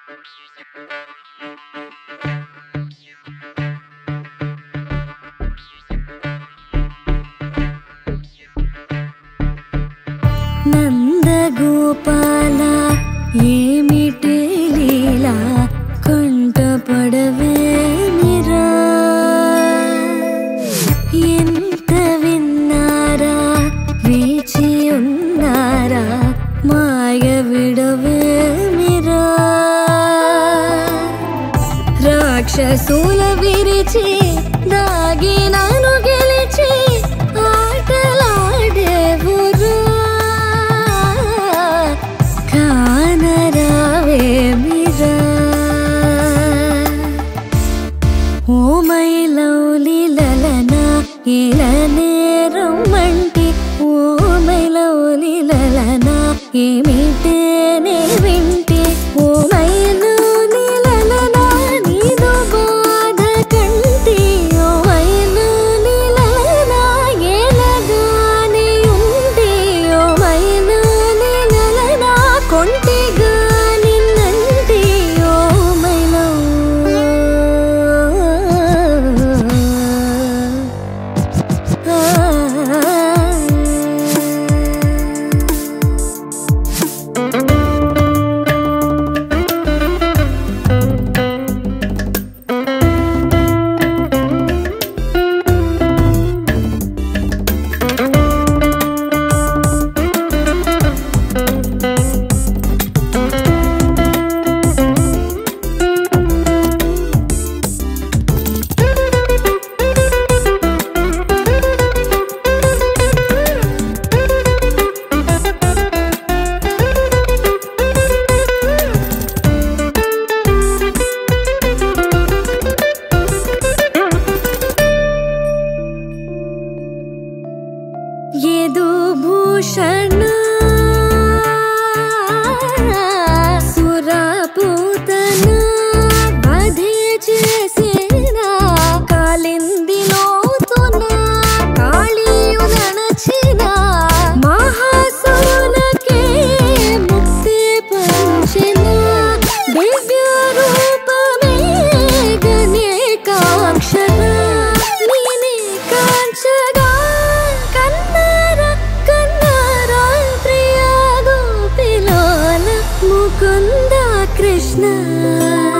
నందగోపాల ఏమిటి లీలా కంట పడవే నిరా ఎంత విన్నారా వేచి ఉన్నారా మాయ విడవే మిరా రాక్షసుల విరిచి దాగినాను గెలిచి ఆటలాడేవురా కానరావే మిరా ఓ మైలౌలి లలనా ఇల నేరం మంటి ఓ మైలౌలి లలనా ఏమిటేనే వింటి ఓ మైలౌలి లలనా నీదు బాధ కంటి ఓ మైలౌలి లలనా ఏలగానే ఉండి ఓ మైలౌలి లలనా కొంటిగా నిన్నంటి ఓ మైలౌ యదు భూషణ సురపూతన వధే చేసిన కాలింది లోతున కాళీయు నడచిన మహాసులకే ముక్తి పంచిన దివ్య రూపమే గణేకాక్షర నేనే కాంచగా కన్నార కన్నార ప్రియ గోపిలోల ముకుంద కృష్ణ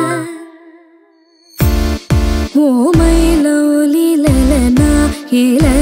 ఓ మైలౌలి లలనా ఇలా